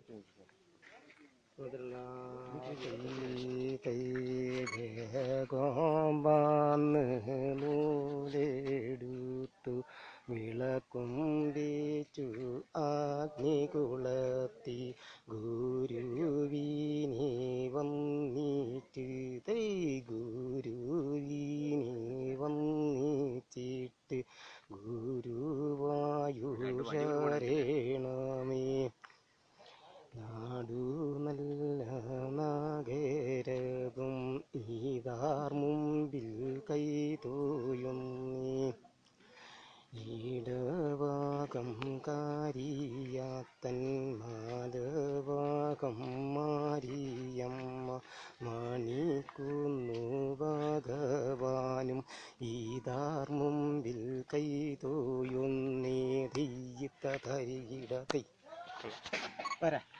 കൈകോമ്പാന്ന് നൂലെടുത്തു വിളക്കും വേച്ചു അഗ്നി കുളത്തി ഗുരുവിനെ വന്നിട്ട് തൈ ഗുരുവിനെ വന്നിച്ചിട്ട് ഗുരുവായൂഷരേണമേ നാടു നല്ല നഗരവും ഈതാർ മുമ്പിൽ കൈതോയുന്നേ ഈടവാകം കാരിയാത്തൻ മാധവാകം മാരിയമ്മ മണിക്കുന്നു ഭഗവാനും ഈതാർ മുമ്പിൽ കൈതോയുന്നേ തെയ്യത്ത തരികിട തൈ വരാ